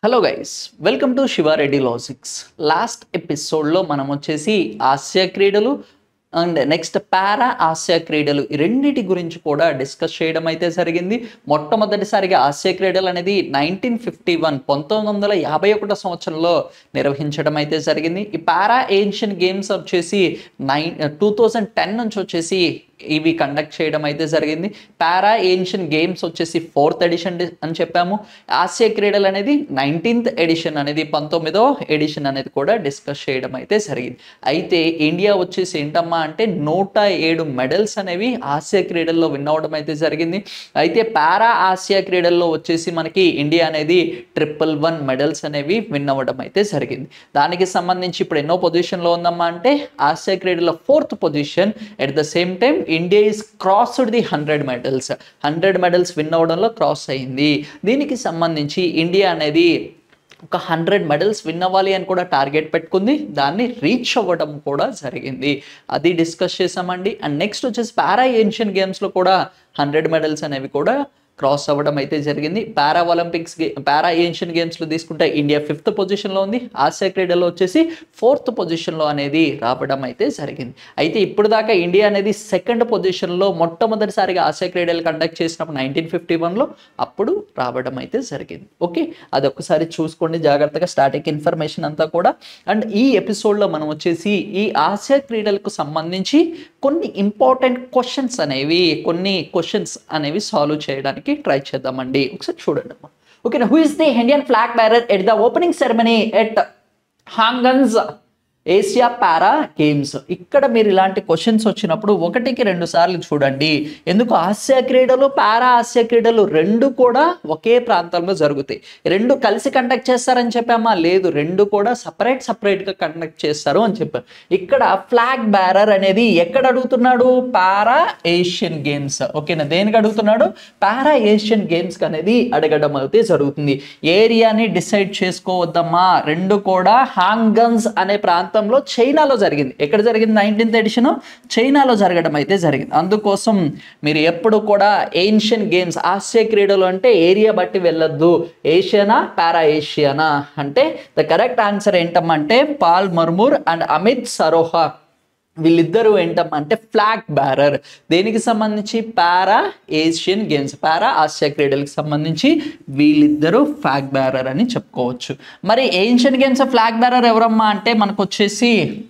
Hello guys welcome to Siva Reddy logics last ఎపిసోడ్లో మనం వచ్చేసి ఆసియా క్రీడలు అండ్ నెక్స్ట్ పారా ఆసియా క్రీడలు ఈ రెండింటి గురించి కూడా డిస్కస్ చేయడం అయితే జరిగింది మొట్టమొదటిసారిగా ఆసియా క్రీడలు అనేది నైన్టీన్ ఫిఫ్టీ వన్ పంతొమ్మిది వందల యాభై ఒకటో సంవత్సరంలో నిర్వహించడం అయితే జరిగింది ఈ పారా ఏన్షియన్ గేమ్స్ వచ్చేసి నైన్ టూ థౌజండ్ టెన్ నుంచి వచ్చేసి ఇవి కండక్ట్ చేయడం అయితే జరిగింది పారా ఏన్షియన్ గేమ్స్ వచ్చేసి ఫోర్త్ ఎడిషన్ అని చెప్పాము ఆసియా క్రీడలు అనేది నైన్టీన్త్ ఎడిషన్ అనేది పంతొమ్మిదో ఎడిషన్ అనేది కూడా డిస్కస్ చేయడం అయితే జరిగింది అయితే ఇండియా వచ్చేసి ఏంటమ్మా అంటే నూట ఏడు మెడల్స్ అనేవి ఆసియా క్రీడల్లో విన్ అవ్వడం అయితే జరిగింది అయితే పారా ఆసియా క్రీడల్లో వచ్చేసి మనకి ఇండియా అనేది ట్రిపుల్ వన్ మెడల్స్ అనేవి విన్ అవ్వడం అయితే జరిగింది దానికి సంబంధించి ఇప్పుడు ఎన్నో పొజిషన్లో ఉందమ్మా అంటే ఆసియా క్రీడల్లో fourth position at the same time India is crossed the hundred medals hundred medals win అవ్వడంలో క్రాస్ అయింది దీనికి సంబంధించి ఇండియా అనేది ఒక హండ్రెడ్ మెడల్స్ విన్ అవ్వాలి అని కూడా టార్గెట్ పెట్టుకుంది దాన్ని రీచ్ అవ్వడం కూడా జరిగింది అది డిస్కస్ చేసామండి అండ్ నెక్స్ట్ వచ్చేసి పారా ఏన్షియన్ గేమ్స్లో కూడా హండ్రెడ్ మెడల్స్ అనేవి కూడా క్రాస్ అవ్వడం అయితే జరిగింది పారా ఒలింపిక్స్ గే పారా ఏన్షియన్ గేమ్స్లో తీసుకుంటే ఇండియా ఫిఫ్త్ పొజిషన్లో ఉంది ఆసియా క్రీడల్లో వచ్చేసి ఫోర్త్ పొజిషన్లో అనేది రావడం అయితే జరిగింది అయితే ఇప్పుడు దాకా ఇండియా అనేది సెకండ్ పొజిషన్లో మొట్టమొదటిసారిగా ఆసియా క్రీడలు కండక్ట్ చేసినప్పుడు నైన్టీన్ ఫిఫ్టీ వన్లో అప్పుడు రావడం అయితే జరిగింది ఓకే అది ఒక్కసారి చూసుకోండి జాగ్రత్తగా స్టాటిక్ ఇన్ఫర్మేషన్ అంతా కూడా అండ్ ఈ ఎపిసోడ్లో మనం వచ్చేసి ఈ ఆసియా క్రీడలకు సంబంధించి కొన్ని ఇంపార్టెంట్ క్వశ్చన్స్ అనేవి కొన్ని క్వశ్చన్స్ అనేవి సాల్వ్ చేయడానికి ట్రై చేద్దామండి ఒకసారి చూడండి అమ్మా ఓకేనా who is the Indian flag bearer at the opening ceremony at Hangzhou Asia para games ఇక్కడ మీరు ఇలాంటి క్వశ్చన్స్ వచ్చినప్పుడు ఒకటికి రెండు సార్లు చూడండి ఎందుకు ఆసియా క్రీడలు పారా ఆసియా క్రీడలు రెండు కూడా ఒకే ప్రాంతంలో జరుగుతాయి రెండు కలిసి కండక్ట్ చేస్తారని చెప్పామా లేదు రెండు కూడా సపరేట్ సపరేట్గా కండక్ట్ చేస్తారు అని చెప్పారు ఇక్కడ ఫ్లాగ్ బ్యారర్ అనేది ఎక్కడ అడుగుతున్నాడు పారా ఏషియన్ గేమ్స్ ఓకేనా దేనికి అడుగుతున్నాడు పారా ఏషియన్ గేమ్స్ అనేది అడగడం అయితే జరుగుతుంది ఏరియాని డిసైడ్ చేసుకోవద్దమ్మా రెండు కూడా హాంగన్స్ అనే ప్రాంతం ప్రాంతంలో చైనాలో జరిగింది ఎక్కడ జరిగింది నైన్టీన్త్ ఎడిషన్ చైనాలో జరగడం అయితే జరిగింది అందుకోసం మీరు ఎప్పుడు కూడా ఏన్షియన్ గేమ్స్ ఆసియా క్రీడలు అంటే ఏరియా బట్టి వెళ్ళొద్దు ఏషియానా పారా ఏషియానా అంటే ద కరెక్ట్ ఆన్సర్ ఏంటమ్మంటే పాల్ మర్మూర్ అండ్ అమిత్ సరోహా వీళ్ళిద్దరూ ఏంటమ్మా అంటే ఫ్లాగ్ బ్యారర్ దేనికి సంబంధించి పారా ఏషియన్ గేమ్స్ పారా ఆసియా క్రీడలకు సంబంధించి వీళ్ళిద్దరూ ఫ్లాగ్ బ్యారర్ అని చెప్పుకోవచ్చు మరి ఏషియన్ గేమ్స్ ఫ్లాగ్ బ్యారర్ ఎవరమ్మా అంటే మనకు వచ్చేసి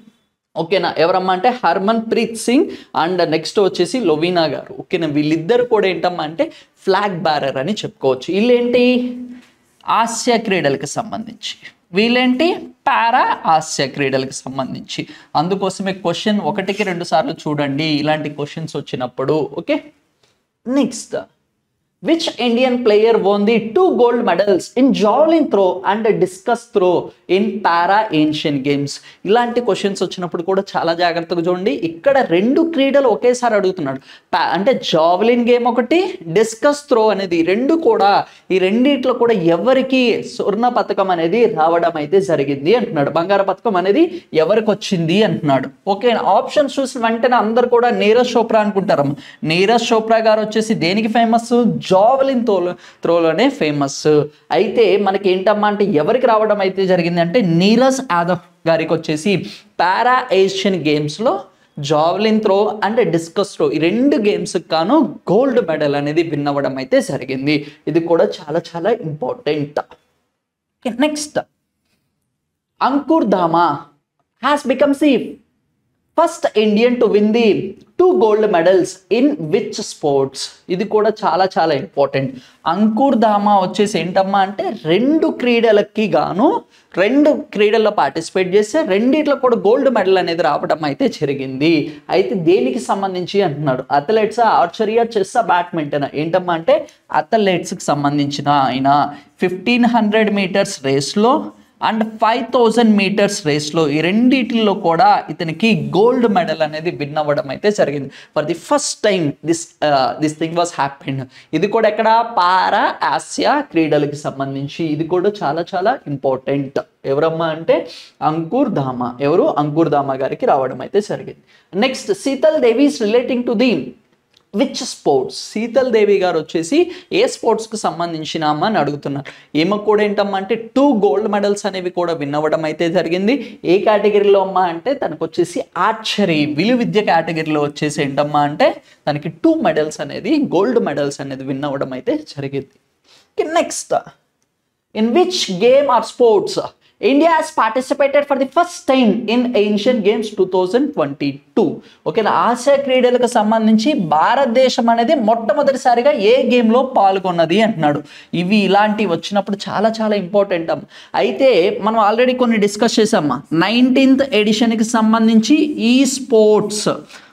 ఓకేనా ఎవరమ్మా అంటే Harmanpreet Singh and next వచ్చేసి లొవీనా గారు ఓకేనా వీళ్ళిద్దరు కూడా ఏంటమ్మా అంటే ఫ్లాగ్ బ్యారర్ అని చెప్పుకోవచ్చు వీళ్ళేంటి ఆసియా క్రీడలకు సంబంధించి వీళ్ళేంటి పారా ఆసియా క్రీడలకు సంబంధించి అందుకోసమే క్వశ్చన్ ఒకటికి రెండు సార్లు చూడండి ఇలాంటి క్వశ్చన్స్ వచ్చినప్పుడు okay next which Indian player won the two gold medals in javelin throw and discus throw in para Asian Games ఇలాంటి క్వశ్చన్స్ వచ్చినప్పుడు కూడా చాలా జాగ్రత్తగా చూడండి ఇక్కడ రెండు క్రీడలు ఒకేసారి అడుగుతున్నాడు అంటే జావ్లిన్ గేమ్ ఒకటి డిస్కస్ త్రో అనేది రెండు కూడా ఈ రెండిట్లో కూడా ఎవరికి స్వర్ణ పథకం అనేది రావడం అయితే జరిగింది అంటున్నాడు బంగారు పథకం అనేది ఎవరికి వచ్చింది అంటున్నాడు ఓకే ఆప్షన్స్ చూసిన వెంటనే అందరు కూడా నీరజ్ చోప్రా అనుకుంటారు నీరజ్ చోప్రా గారు వచ్చేసి దేనికి ఫేమస్ జావలిన్ తో త్రోలోనే ఫేమస్ అయితే మనకి ఏంటమ్మా అంటే ఎవరికి రావడం అయితే జరిగింది అంటే నీరజ్ యాదవ్ గారికి వచ్చేసి పారా ఏషియన్ గేమ్స్లో javelin throw and discus throw ఈ రెండు గేమ్స్కి గాను గోల్డ్ మెడల్ అనేది విన్ అవ్వడం అయితే జరిగింది ఇది కూడా చాలా చాలా important next Ankur Dhama has become the first Indian to win the two gold medals in which sports ఇది కూడా చాలా చాలా ఇంపార్టెంట్ అంకుర్ ధామా వచ్చేసి ఏంటమ్మా అంటే రెండు క్రీడలకి గాను రెండు క్రీడల్లో పార్టిసిపేట్ చేస్తే రెండిట్లో కూడా గోల్డ్ మెడల్ అనేది రావడం అయితే జరిగింది అయితే దేనికి సంబంధించి అంటున్నాడు అథ్లెట్స్ ఆర్చరియా చెస్ బ్యాడ్మింటన్ ఏంటమ్మా అంటే అథ్లెట్స్కి సంబంధించిన ఆయన ఫిఫ్టీన్ హండ్రెడ్ మీటర్స్ రేస్లో అండ్ ఫైవ్ థౌజండ్ మీటర్స్ రేస్లో ఈ రెండిటిల్లో కూడా ఇతనికి గోల్డ్ మెడల్ అనేది విన్ అవ్వడం అయితే జరిగింది for the first time this this thing was happened ఇది కూడా ఎక్కడ పారా ఆసియా క్రీడలకి సంబంధించి ఇది కూడా చాలా చాలా ఇంపార్టెంట్ ఎవరమ్మా అంటే అంకుర్ ధామా ఎవరు అంకుర్ ధామా గారికి రావడం అయితే జరిగింది next Sheetal Devi's relating to the which sports Sheetal Devi గారు వచ్చేసి ఏ స్పోర్ట్స్కి సంబంధించిన అమ్మ అని అడుగుతున్నారు ఏమో కూడా ఏంటమ్మా అంటే టూ గోల్డ్ మెడల్స్ అనేవి కూడా విన్ అవ్వడం అయితే జరిగింది ఏ కేటగిరీలో అమ్మా అంటే తనకు వచ్చేసి ఆర్చరీ విలు విద్య కేటగిరీలో వచ్చేసి ఏంటమ్మా అంటే తనకి టూ మెడల్స్ అనేది గోల్డ్ మెడల్స్ అనేది విన్ అవ్వడం అయితే జరిగింది next in which game or sports India has participated for the first time in Asian Games 2022 ఓకేనా ఆసియా క్రీడలకు సంబంధించి భారతదేశం అనేది మొట్టమొదటిసారిగా ఏ గేమ్లో పాల్గొన్నది అంటున్నాడు ఇవి ఇలాంటివి వచ్చినప్పుడు చాలా చాలా ఇంపార్టెంట్ అమ్మ అయితే మనం ఆల్రెడీ కొన్ని డిస్కస్ చేసామ్మా నైన్టీన్త్ ఎడిషన్కి సంబంధించి ఈ స్పోర్ట్స్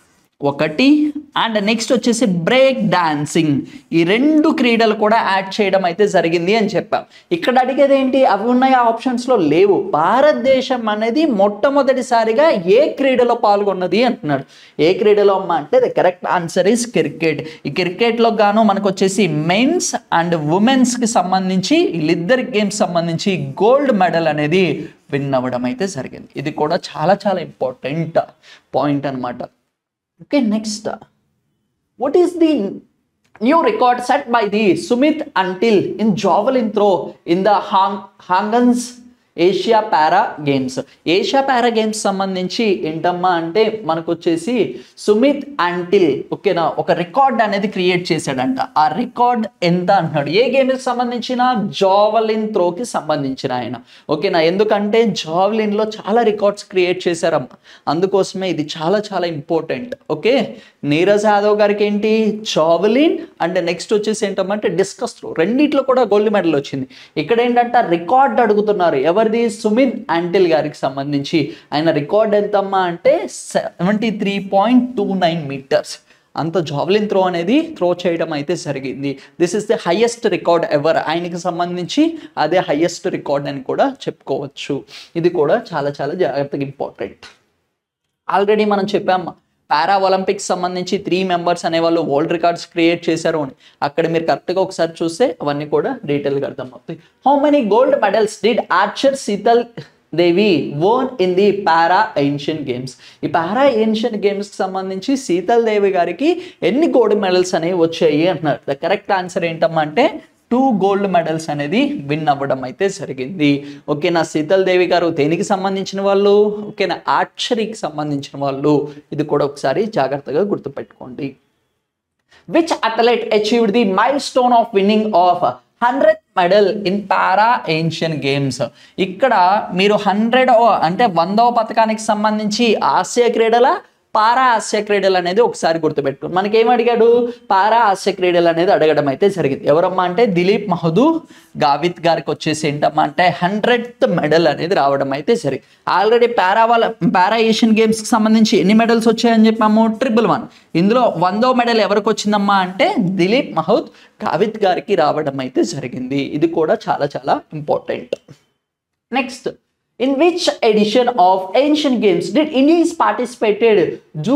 ఒకటి అండ్ నెక్స్ట్ వచ్చేసి బ్రేక్ డాన్సింగ్ ఈ రెండు క్రీడలు కూడా యాడ్ చేయడం అయితే జరిగింది అని చెప్పాం ఇక్కడ అడిగేది ఏంటి అవి ఉన్నాయి ఆ ఆప్షన్స్లో లేవు భారతదేశం అనేది మొట్టమొదటిసారిగా ఏ క్రీడలో పాల్గొన్నది అంటున్నాడు ఏ క్రీడలో అమ్మా అంటే the correct answer is cricket ఈ క్రికెట్లో గాను మనకు వచ్చేసి మెన్స్ అండ్ ఉమెన్స్కి సంబంధించి వీళ్ళిద్దరి గేమ్స్ సంబంధించి గోల్డ్ మెడల్ అనేది విన్ అవ్వడం అయితే జరిగింది ఇది కూడా చాలా చాలా ఇంపార్టెంట్ పాయింట్ అన్నమాట Okay, next. What is the new record set by the Sumit Until in javelin throw in the Hang Hangans Asia para Games Asia para Games సంబంధించి ఏంటమ్మా అంటే మనకు వచ్చేసి సుమిత్ అంటిల్ ఓకేనా ఒక రికార్డ్ అనేది క్రియేట్ చేశాడంట ఆ రికార్డ్ ఎంత అంటున్నాడు ఏ గేమ్కి సంబంధించిన జావలిన్ త్రోకి సంబంధించిన ఆయన ఓకేనా ఎందుకంటే జావలిన్లో చాలా రికార్డ్స్ క్రియేట్ చేశారమ్మా అందుకోసమే ఇది చాలా చాలా ఇంపార్టెంట్ ఓకే నీరజ్ యాదవ్ గారికి ఏంటి జావలిన్ అండ్ నెక్స్ట్ వచ్చేసి ఏంటంటే డిస్కస్ త్రో రెండిట్లో కూడా గోల్డ్ మెడల్ వచ్చింది ఇక్కడ ఏంటంటే రికార్డ్ అడుగుతున్నారు ఎవరిది సుమిత్ అంటిల్ గారికి సంబంధించి ఆయన రికార్డ్ ఎంతమ్మా అంటే seventy three point two nine metres అంత జావ్లిన్ త్రో అనేది త్రో చేయడం అయితే జరిగింది this is the highest record ever ఆయనకి సంబంధించి అదే హైయెస్ట్ రికార్డ్ అని కూడా చెప్పుకోవచ్చు ఇది కూడా చాలా చాలా జాగ్రత్తగా ఇంపార్టెంట్ ఆల్రెడీ మనం చెప్పాం పారా ఒలింపిక్స్ సంబంధించి త్రీ మెంబర్స్ అనేవాళ్ళు వరల్డ్ రికార్డ్స్ క్రియేట్ చేశారు అని అక్కడ మీరు కరెక్ట్గా ఒకసారి చూస్తే అవన్నీ కూడా డీటెయిల్గా అర్థమవుతాయి how many gold medals did archer Sheetal Devi won in the para Asian Games ఈ పారా ఏన్షియన్ గేమ్స్కి సంబంధించి శీతల్ దేవి గారికి ఎన్ని గోల్డ్ మెడల్స్ అనేవి వచ్చాయి అంటున్నారు ద కరెక్ట్ ఆన్సర్ ఏంటమ్మా అంటే టూ గోల్డ్ మెడల్స్ అనేది విన్ అవ్వడం అయితే జరిగింది ఓకేనా శీతల్ దేవి గారు దేనికి సంబంధించిన వాళ్ళు ఓకేనా ఆర్చరీకి సంబంధించిన వాళ్ళు ఇది కూడా ఒకసారి జాగ్రత్తగా గుర్తుపెట్టుకోండి which athlete achieved the milestone of winning of hundred medal in para Asian Games ఇక్కడ మీరు హండ్రెడ్ అంటే వందవ పథకానికి సంబంధించి ఆసియా క్రీడల పారా ఆసియా క్రీడలు అనేది ఒకసారి గుర్తుపెట్టుకుని మనకేం అడిగాడు పారా ఆసియా క్రీడలు అనేది అడగడం అయితే జరిగింది ఎవరమ్మా అంటే దిలీప్ మహదూ గావిత్ గారికి వచ్చేసి ఏంటమ్మా అంటే హండ్రెడ్ మెడల్ అనేది రావడం అయితే జరిగింది ఆల్రెడీ పారా వాళ్ళ పారా ఏషియన్ గేమ్స్కి సంబంధించి ఎన్ని మెడల్స్ వచ్చాయని చెప్పాము ట్రిపుల్ వన్ ఇందులో వందో మెడల్ ఎవరికి వచ్చిందమ్మా అంటే దిలీప్ మహద్ గావిత్ గారికి రావడం అయితే జరిగింది ఇది కూడా చాలా చాలా important next in which edition of Asian Games did India is participated జూ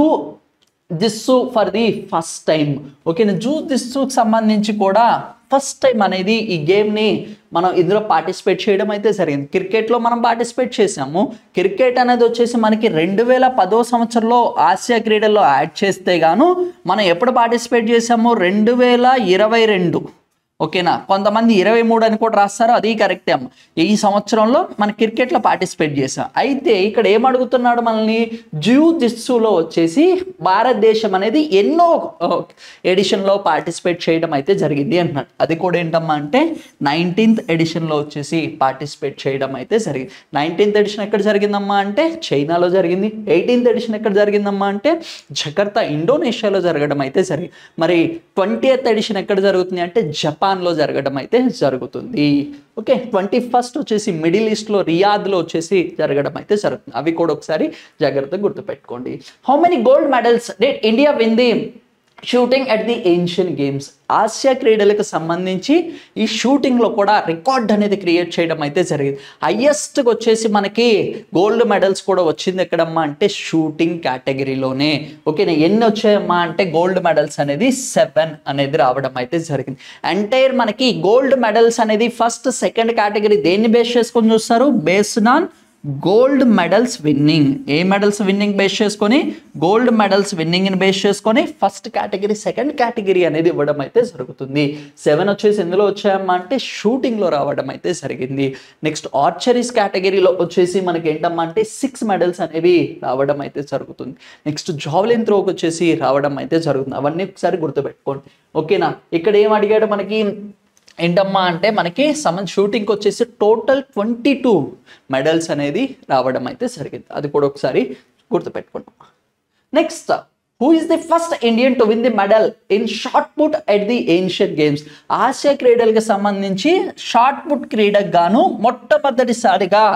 దిస్సు ఫర్ ది ఫస్ట్ టైం ఓకేనా జూ దిస్సుకి సంబంధించి కూడా ఫస్ట్ టైం అనేది ఈ గేమ్ని మనం ఇందులో పార్టిసిపేట్ చేయడం అయితే జరిగింది క్రికెట్లో మనం పార్టిసిపేట్ చేసాము క్రికెట్ అనేది వచ్చేసి మనకి రెండు వేల పదో సంవత్సరంలో ఆసియా క్రీడల్లో యాడ్ చేస్తే గాను మనం ఎప్పుడు పార్టిసిపేట్ చేసాము రెండు వేల ఇరవై రెండు ఓకేనా కొంతమంది ఇరవై మూడు అని కూడా రాస్తారు అది కరెక్టే అమ్మ ఈ సంవత్సరంలో మన క్రికెట్లో పార్టిసిపేట్ చేసాం అయితే ఇక్కడ ఏం అడుగుతున్నాడు మనల్ని జ్యూ దిస్సులో వచ్చేసి భారతదేశం అనేది ఎన్నో ఎడిషన్లో పార్టిసిపేట్ చేయడం అయితే జరిగింది అంటున్నాడు అది కూడా ఏంటమ్మా అంటే నైన్టీన్త్ ఎడిషన్లో వచ్చేసి పార్టిసిపేట్ చేయడం అయితే జరిగింది నైన్టీన్త్ ఎడిషన్ ఎక్కడ జరిగిందమ్మా అంటే చైనాలో జరిగింది ఎయిటీన్త్ ఎడిషన్ ఎక్కడ జరిగిందమ్మా అంటే జకర్తా ఇండోనేషియాలో జరగడం అయితే జరిగింది మరి ట్వంటీయత్ ఎడిషన్ ఎక్కడ జరుగుతుంది అంటే జపాన్లో జరగడం అయితే జరుగుతుంది ఓకే ట్వంటీ ఫస్ట్ వచ్చేసి మిడిల్ ఈస్ట్లో రియాద్లో వచ్చేసి జరగడం అయితే జరుగుతుంది అవి కూడా ఒకసారి జాగ్రత్తగా గుర్తుపెట్టుకోండి how many gold medals did India win the shooting at the Asian Games ఆసియా క్రీడలకు సంబంధించి ఈ షూటింగ్లో కూడా రికార్డ్ అనేది క్రియేట్ చేయడం అయితే జరిగింది హయ్యెస్ట్కి వచ్చేసి మనకి గోల్డ్ మెడల్స్ కూడా వచ్చింది ఎక్కడమ్మా అంటే షూటింగ్ కేటగిరీలోనే ఓకేనా ఎన్ని వచ్చాయమ్మా అంటే గోల్డ్ మెడల్స్ అనేది సెవెన్ అనేది రావడం అయితే జరిగింది ఎంటైర్ మనకి గోల్డ్ మెడల్స్ అనేది ఫస్ట్ సెకండ్ కేటగిరీ దేన్ని బేస్ చేసుకొని చూస్తారు based on gold medals winning a medals winning base చేసుకొని గోల్డ్ మెడల్స్ విన్నింగ్ని బేస్ చేసుకొని ఫస్ట్ కేటగిరీ సెకండ్ కేటగిరీ అనేది ఇవ్వడం అయితే జరుగుతుంది సెవెన్ వచ్చేసి ఎందులో వచ్చాయమ్మా అంటే షూటింగ్లో రావడం అయితే జరిగింది నెక్స్ట్ ఆర్చరీస్ కేటగిరీలో వచ్చేసి మనకి ఏంటమ్మా అంటే సిక్స్ మెడల్స్ అనేవి రావడం అయితే జరుగుతుంది నెక్స్ట్ జావలిన్ త్రోకి వచ్చేసి రావడం అయితే జరుగుతుంది అవన్నీ ఒకసారి గుర్తుపెట్టుకోండి ఓకేనా ఇక్కడ ఏం అడిగాడు మనకి ఏంటమ్మా అంటే మనకి సమన్ షూటింగ్కి వచ్చేసి టోటల్ ట్వంటీ టూ మెడల్స్ అనేది రావడం అయితే జరిగింది అది కూడా ఒకసారి గుర్తుపెట్టుకున్నాం next who is the first Indian to win the medal in shot put at the Asian Games ఆసియా క్రీడలకు సంబంధించి షార్ట్ పుట్ క్రీడకు గాను మొట్టమొదటిసారిగా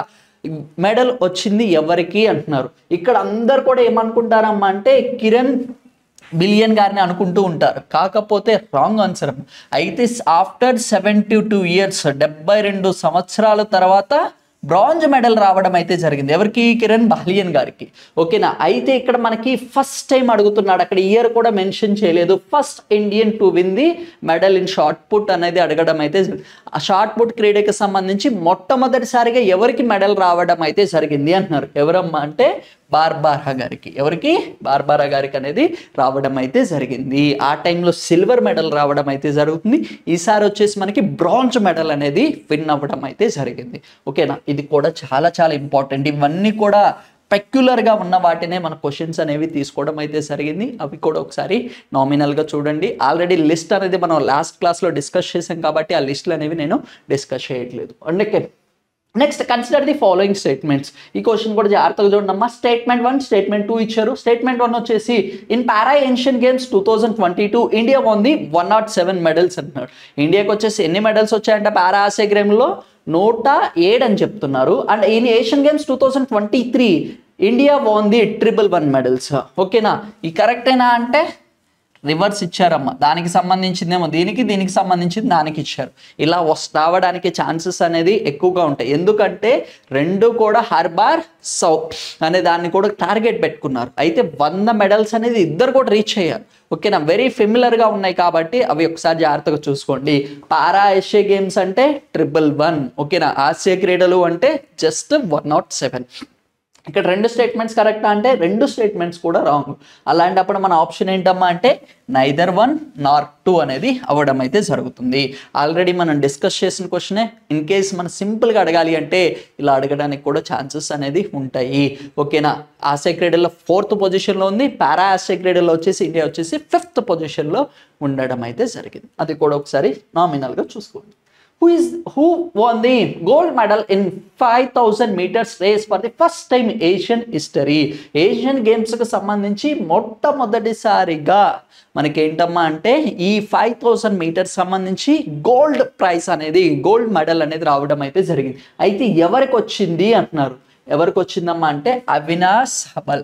మెడల్ వచ్చింది ఎవరికి అంటున్నారు ఇక్కడ అందరు కూడా ఏమనుకుంటారమ్మా అంటే కిరణ్ బిలియన్ గారిని అనుకుంటూ ఉంటారు కాకపోతే రాంగ్ ఆన్సర్ అయితే ఆఫ్టర్ సెవెంటీ టూ ఇయర్స్ డెబ్బై రెండు సంవత్సరాల తర్వాత బ్రాంజ్ మెడల్ రావడం అయితే జరిగింది ఎవరికి కిరణ్ బాలియన్ గారికి ఓకేనా అయితే ఇక్కడ మనకి ఫస్ట్ టైం అడుగుతున్నాడు అక్కడ ఇయర్ కూడా మెన్షన్ చేయలేదు first Indian to win the medal in shot put అనేది అడగడం అయితే జరిగింది. ఆ షార్ట్ పుట్ క్రీడకి సంబంధించి మొట్టమొదటిసారిగా ఎవరికి మెడల్ రావడం అయితే జరిగింది అంటున్నారు ఎవరమ్మా అంటే బార్బారా గారికి ఎవరికి బార్బారా గారికి అనేది రావడం అయితే జరిగింది ఆ టైంలో సిల్వర్ మెడల్ రావడం అయితే జరుగుతుంది ఈసారి వచ్చేసి మనకి బ్రాంజ్ మెడల్ అనేది విన్ అవ్వడం అయితే జరిగింది ఓకేనా ఇది కూడా చాలా చాలా ఇంపార్టెంట్ ఇవన్నీ కూడా పెక్యులర్గా ఉన్న వాటినే మన క్వశ్చన్స్ అనేవి తీసుకోవడం అయితే జరిగింది అవి కూడా ఒకసారి నామినల్గా చూడండి ఆల్రెడీ లిస్ట్ అనేది మనం లాస్ట్ క్లాస్లో డిస్కస్ చేసాం కాబట్టి ఆ లిస్టులు అనేవి నేను డిస్కస్ చేయట్లేదు అందుకే next consider the following statements ఈ క్వశ్చన్ కూడా జాగ్రత్తగా చూడండి అమ్మా స్టేట్మెంట్ వన్ స్టేట్మెంట్ టూ ఇచ్చారు స్టేట్మెంట్ వన్ వచ్చేసి in para Asian Games two thousand twenty two India ఉంది వన్ నాట్ సెవెన్ మెడల్స్ అంటున్నాడు ఇండియాకి వచ్చేసి ఎన్ని మెడల్స్ వచ్చాయంటే పారా ఆసియా గేమ్లో నూట ఏడు అని చెప్తున్నారు and in Asian Games two thousand twenty three India won the triple one medals ఓకేనా ఈ కరెక్టేనా అంటే రివర్స్ ఇచ్చారమ్మా దానికి సంబంధించిందేమో దీనికి దీనికి సంబంధించింది దానికి ఇచ్చారు ఇలా వస్ రావడానికి ఛాన్సెస్ అనేది ఎక్కువగా ఉంటాయి ఎందుకంటే రెండు కూడా హర్బార్ సౌ అనే దాన్ని కూడా టార్గెట్ పెట్టుకున్నారు అయితే వంద మెడల్స్ అనేది ఇద్దరు కూడా రీచ్ అయ్యారు ఓకేనా వెరీ ఫెమిలర్గా ఉన్నాయి కాబట్టి అవి ఒకసారి జాగ్రత్తగా చూసుకోండి పారా ఏషియా గేమ్స్ అంటే ట్రిపుల్ వన్ ఓకేనా ఆసియా క్రీడలు అంటే జస్ట్ వన్ నాట్ సెవెన్ ఇక్కడ రెండు స్టేట్మెంట్స్ కరెక్టా అంటే రెండు స్టేట్మెంట్స్ కూడా రాంగ్ అలాంటప్పుడు మన ఆప్షన్ ఏంటమ్మా అంటే నైదర్ వన్ నార్ టూ అనేది అవ్వడం అయితే జరుగుతుంది ఆల్రెడీ మనం డిస్కస్ చేసిన క్వశ్చనే ఇన్ కేస్ మనం సింపుల్గా అడగాలి అంటే ఇలా అడగడానికి కూడా ఛాన్సెస్ అనేది ఉంటాయి ఓకేనా ఆసియా క్రీడల్లో ఫోర్త్ పొజిషన్లో ఉంది పారా ఆసియా క్రీడల్లో వచ్చేసి ఇండియా వచ్చేసి ఫిఫ్త్ పొజిషన్లో ఉండడం అయితే జరిగింది అది కూడా ఒకసారి నామినల్గా చూసుకోండి who is who won the gold medal in 5000 meters race for the first time Asian history Asian గేమ్స్కి సంబంధించి మొట్టమొదటిసారిగా మనకి ఏంటమ్మా అంటే ఈ ఫైవ్ థౌసండ్ మీటర్స్ సంబంధించి గోల్డ్ ప్రైజ్ అనేది గోల్డ్ మెడల్ అనేది రావడం అయితే జరిగింది అయితే ఎవరికి వచ్చింది అంటున్నారు ఎవరికి వచ్చిందమ్మా అంటే అవినాష్ హబల్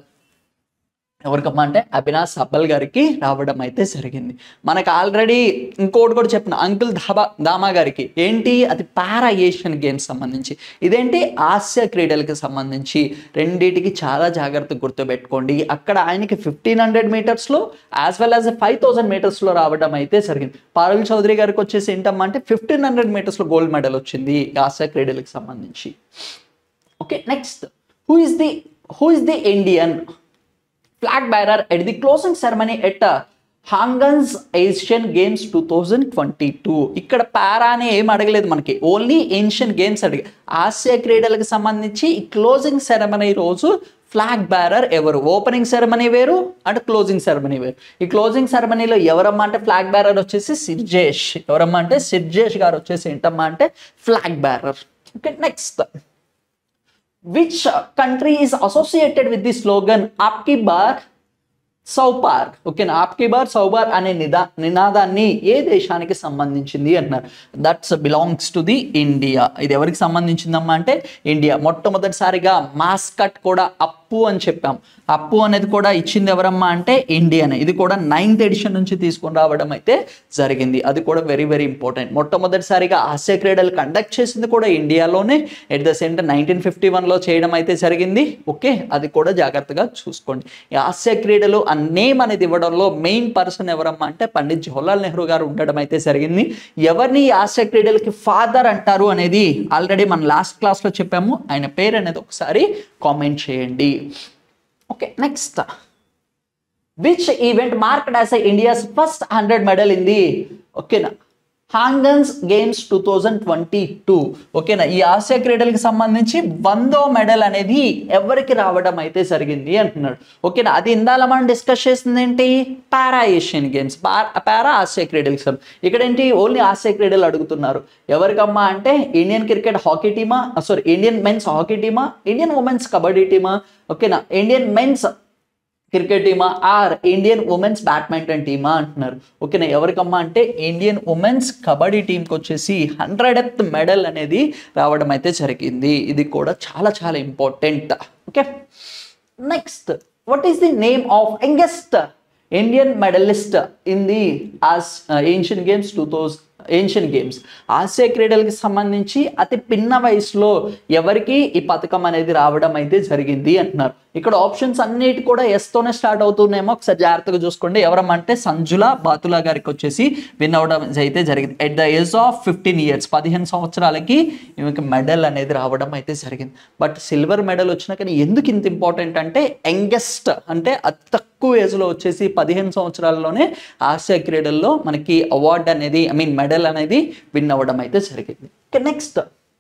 ఎవరికమ్మా అంటే అవినాష్ అబ్బల్ గారికి రావడం అయితే జరిగింది మనకు ఆల్రెడీ ఇంకోటి కూడా చెప్పిన అంకుల్ ధాబా దామా గారికి ఏంటి అది పారా ఏషియన్ గేమ్స్ సంబంధించి ఇదేంటి ఆసియా క్రీడలకు సంబంధించి రెండింటికి చాలా జాగ్రత్తగా గుర్తుపెట్టుకోండి అక్కడ ఆయనకి ఫిఫ్టీన్ హండ్రెడ్ మీటర్స్లో as well as five thousand మీటర్స్లో రావడం అయితే జరిగింది పారుల్ చౌదరి గారికి వచ్చేసి ఏంటమ్మా అంటే ఫిఫ్టీన్ హండ్రెడ్ మీటర్స్లో గోల్డ్ మెడల్ వచ్చింది ఆసియా క్రీడలకు సంబంధించి okay next who is the who is the Indian flag bearer at the closing ceremony at Hangzhou Asian Games two thousand twenty two ఇక్కడ పారా అని ఏం అడగలేదు మనకి ఓన్లీ ఏన్షియన్ గేమ్స్ అడిగి ఆసియా క్రీడలకు సంబంధించి ఈ క్లోజింగ్ సెరమనీ రోజు ఫ్లాగ్ బ్యారర్ ఎవరు ఓపెనింగ్ సెరమనీ వేరు అండ్ క్లోజింగ్ సెరమనీ వేరు ఈ క్లోజింగ్ సెరమనీలో ఎవరమ్మా అంటే ఫ్లాగ్ బ్యారర్ వచ్చేసి సిర్జేష్ ఎవరమ్మా అంటే సిర్జేష్ గారు వచ్చేసి ఏంటమ్మా అంటే flag bearer okay next which uh, country is associated with the slogan आपकी बार సౌపార్ ఓకేనా ఆప్కి బార్ సౌబార్ అనే నిదా నినాదాన్ని ఏ దేశానికి సంబంధించింది అంటున్నారు that's belongs to the India ఇది ఎవరికి సంబంధించిందమ్మా అంటే ఇండియా మొట్టమొదటిసారిగా మాస్కట్ కూడా అప్ అప్పు అని చెప్పాం అప్పు అనేది కూడా ఇచ్చింది ఎవరమ్మా అంటే ఇండియన్ ఇది కూడా నైన్త్ ఎడిషన్ నుంచి తీసుకొని రావడం అయితే జరిగింది అది కూడా వెరీ వెరీ ఇంపార్టెంట్ మొట్టమొదటిసారిగా ఆసియా క్రీడలు కండక్ట్ చేసింది కూడా ఇండియాలోనే at the same time nineteen fifty వన్లో చేయడం అయితే జరిగింది ఓకే అది కూడా జాగ్రత్తగా చూసుకోండి ఈ ఆసియా క్రీడలు ఆ నేమ్ అనేది ఇవ్వడంలో మెయిన్ పర్సన్ ఎవరమ్మా అంటే పండిత్ జవహర్లాల్ నెహ్రూ గారు ఉండడం అయితే జరిగింది ఎవరిని ఈ ఆసియా క్రీడలకి ఫాదర్ అంటారు అనేది ఆల్రెడీ మనం లాస్ట్ క్లాస్లో చెప్పాము ఆయన పేరు అనేది ఒకసారి కామెంట్ చేయండి okay next which event marked as India's first hundred medal in the ఓకేనా Hangzhou Games two thousand twenty two ఓకేనా ఈ ఆసియా క్రీడలకు సంబంధించి వందో మెడల్ అనేది ఎవరికి రావడం అయితే జరిగింది అంటున్నాడు ఓకేనా అది ఇందాల మనం డిస్కస్ చేసింది ఏంటి పారా ఏషియన్ గేమ్స్ పారా ఆసియా క్రీడలకు సంబంధించి ఇక్కడ ఏంటి ఓన్లీ ఆసియా క్రీడలు అడుగుతున్నారు ఎవరికమ్మా అంటే ఇండియన్ క్రికెట్ హాకీ టీమా సారీ ఇండియన్ మెన్స్ హాకీ టీమా ఇండియన్ ఉమెన్స్ కబడ్డీ టీమా ఓకేనా ఇండియన్ మెన్స్ క్రికెట్ టీమా ఆర్ ఇండియన్ ఉమెన్స్ బ్యాడ్మింటన్ టీమా అంటున్నారు ఓకేనా ఎవరికమ్మా అంటే ఇండియన్ ఉమెన్స్ కబడ్డీ టీంకి వచ్చేసి హండ్రెడెత్ మెడల్ అనేది రావడం అయితే జరిగింది ఇది కూడా చాలా చాలా important okay next what is the name of youngest Indian medalist in the as Asian Games two thousand Asian Games ఆసియా క్రీడలకి సంబంధించి అతి పిన్న వయసులో ఎవరికి ఈ పథకం అనేది రావడం అయితే జరిగింది అంటున్నారు ఇక్కడ ఆప్షన్స్ అన్నిటి కూడా ఎస్తోనే స్టార్ట్ అవుతున్నాయేమో ఒకసారి జాగ్రత్తగా చూసుకోండి ఎవరమ్మంటే సంజుల బాతులా గారికి వచ్చేసి విన్ అవడం అయితే జరిగింది at the age of fifteen years పదిహేను సంవత్సరాలకి ఈమెకి మెడల్ అనేది రావడం అయితే జరిగింది బట్ సిల్వర్ మెడల్ వచ్చినా కానీ ఎందుకు ఇంత ఇంపార్టెంట్ అంటే యంగెస్ట్ అంటే అతి తక్కువ ఏజ్లో వచ్చేసి పదిహేను సంవత్సరాల్లోనే ఆసియా క్రీడల్లో మనకి అవార్డు అనేది ఐ మీన్ మెడల్ అనేది విన్ అవ్వడం అయితే జరిగింది next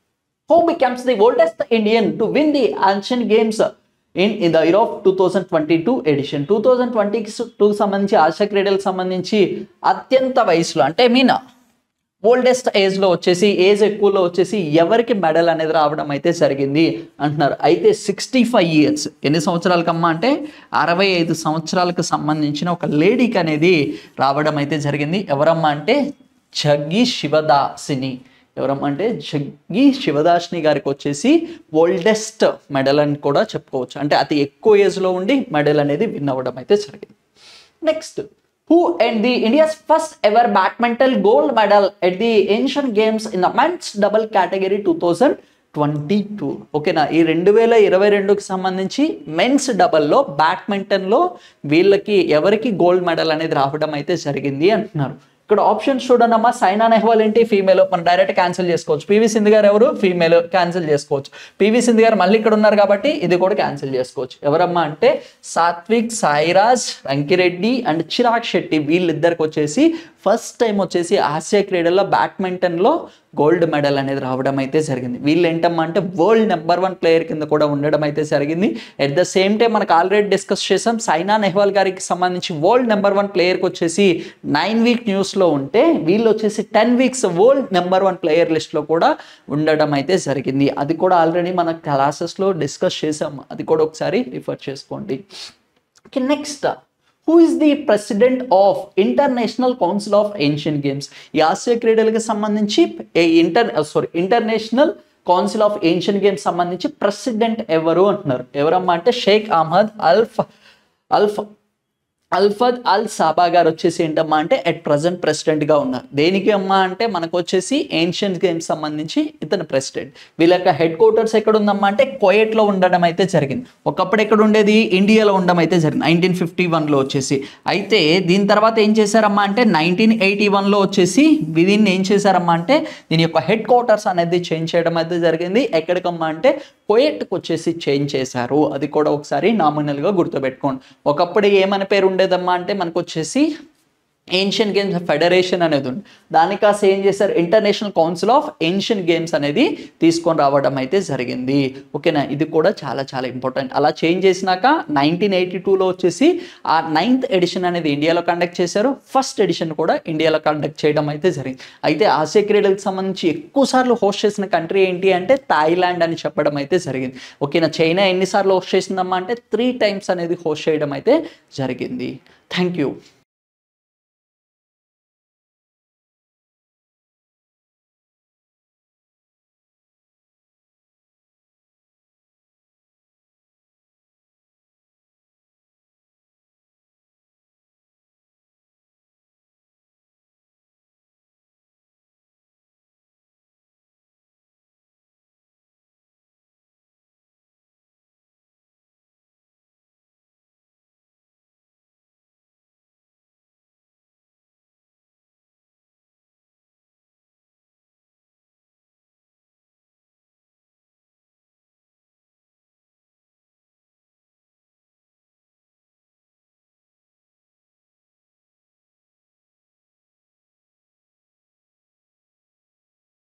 who becomes the oldest Indian to win the Asian Games in in the year of two thousand twenty two edition two thousand ట్వంటీకి టూకి సంబంధించి ఆసియా క్రీడలకు సంబంధించి అత్యంత వయసులో అంటే మీన్ ఓల్డెస్ట్ ఏజ్లో వచ్చేసి ఏజ్ ఎక్కువలో వచ్చేసి ఎవరికి మెడల్ అనేది రావడం అయితే జరిగింది అంటున్నారు అయితే సిక్స్టీ ఫైవ్ ఇయర్స్ ఎన్ని సంవత్సరాలకమ్మా అంటే అరవై ఐదు సంవత్సరాలకు సంబంధించిన ఒక లేడీకి అనేది రావడం అయితే జరిగింది ఎవరమ్మా అంటే జగ్గి శివదాసిని ఎవరమ్మా అంటే జగ్గి శివదాసిని గారికి వచ్చేసి ఓల్డెస్ట్ మెడల్ అని కూడా చెప్పుకోవచ్చు అంటే అతి ఎక్కువ ఏజ్లో ఉండి మెడల్ అనేది విన్ అవ్వడం అయితే జరిగింది next who and the India's first ever badminton gold medal at the Asian Games in the men's double category 2022 ఓకేనా ఈ రెండు వేల ఇరవై రెండుకి సంబంధించి మెన్స్ డబల్లో బ్యాడ్మింటన్లో వీళ్ళకి ఎవరికి గోల్డ్ మెడల్ అనేది రావడం అయితే జరిగింది అంటున్నారు ఇక్కడ ఆప్షన్స్ చూడండి అమ్మా సైనా నెహ్వాల్ ఏంటి ఫీమేల్ మనం డైరెక్ట్ క్యాన్సిల్ చేసుకోవచ్చు పివి సింధు గారు ఎవరు ఫీమేల్ క్యాన్సిల్ చేసుకోవచ్చు పివి సింధు గారు మళ్ళీ ఇక్కడ ఉన్నారు కాబట్టి ఇది కూడా క్యాన్సిల్ చేసుకోవచ్చు ఎవరమ్మా అంటే సాత్విక్ సాయిరాజ్ రంకిరెడ్డి అండ్ చిరాగ్ శెట్టి వీళ్ళిద్దరికి వచ్చేసి ఫస్ట్ టైం వచ్చేసి ఆసియా క్రీడల్లో బ్యాడ్మింటన్లో గోల్డ్ మెడల్ అనేది రావడం అయితే జరిగింది వీళ్ళు ఏంటమ్మా అంటే వరల్డ్ నెంబర్ వన్ ప్లేయర్ కింద కూడా ఉండడం అయితే జరిగింది ఎట్ ద సేమ్ టైం మనకు ఆల్రెడీ డిస్కస్ చేసాం సైనా నెహ్వాల్ గారికి సంబంధించి వరల్డ్ నెంబర్ వన్ ప్లేయర్కి వచ్చేసి నైన్ వీక్ న్యూస్లో ఉంటే వీళ్ళు వచ్చేసి ten weeks world number one player లిస్ట్లో కూడా ఉండడం అయితే జరిగింది అది కూడా ఆల్రెడీ మన క్లాసెస్లో డిస్కస్ చేసాం అది కూడా ఒకసారి రిఫర్ చేసుకోండి okay next who is the president of International Council of Asian Games ఈ ఆసియా క్రీడలకు సంబంధించి inter sorry International Council of Asian Games సంబంధించి ప్రెసిడెంట్ ఎవరు అంటున్నారు ఎవరమ్మా అంటే షేక్ అహ్మద్ అల్ఫ్ అల్ఫ్ అల్ఫద్ అల్ సాబా గారు వచ్చేసి ఏంటమ్మా అంటే ఎట్ ప్రజెంట్ ప్రెసిడెంట్గా ఉన్నారు దేనికి అమ్మా అంటే మనకు వచ్చేసి ఏన్షియన్ గేమ్స్ సంబంధించి ఇతను ప్రెసిడెంట్ వీళ్ళ యొక్క హెడ్ క్వార్టర్స్ ఎక్కడ ఉందమ్మా అంటే కోయట్లో ఉండడం అయితే జరిగింది ఒకప్పుడు ఎక్కడ ఉండేది ఇండియాలో ఉండడం అయితే జరిగింది నైన్టీన్ ఫిఫ్టీ వన్లో వచ్చేసి అయితే దీని తర్వాత ఏం చేశారమ్మా అంటే నైన్టీన్ ఎయిటీ వన్లో వచ్చేసి దీన్ని ఏం చేశారమ్మా అంటే దీని యొక్క హెడ్ క్వార్టర్స్ అనేది చేంజ్ చేయడం అయితే జరిగింది ఎక్కడికమ్మా అంటే కోయట్కి వచ్చేసి చేంజ్ చేశారు అది కూడా ఒకసారి నామినల్గా గుర్తుపెట్టుకోండి ఒకప్పుడు ఏమని పేరు ఉండేదమ్మా అంటే మనకు వచ్చేసి ఏన్షియన్ గేమ్స్ ఫెడరేషన్ అనేది ఉంది దాని కాస్త ఏం చేశారు International Council of Asian Games అనేది తీసుకొని రావడం అయితే జరిగింది ఓకేనా ఇది కూడా చాలా చాలా ఇంపార్టెంట్ అలా చేంజ్ చేసినాక నైన్టీన్ ఎయిటీ టూలో వచ్చేసి ఆ నైన్త్ ఎడిషన్ అనేది ఇండియాలో కండక్ట్ చేశారు ఫస్ట్ ఎడిషన్ కూడా ఇండియాలో కండక్ట్ చేయడం అయితే జరిగింది అయితే ఆసియా క్రీడలకు సంబంధించి ఎక్కువ సార్లు హోస్ట్ చేసిన కంట్రీ ఏంటి అంటే థాయిలాండ్ అని చెప్పడం అయితే జరిగింది ఓకేనా చైనా ఎన్నిసార్లు హోస్ట్ చేసిందమ్మా అంటే త్రీ టైమ్స్ అనేది హోస్ట్ చేయడం అయితే జరిగింది థ్యాంక్ యూ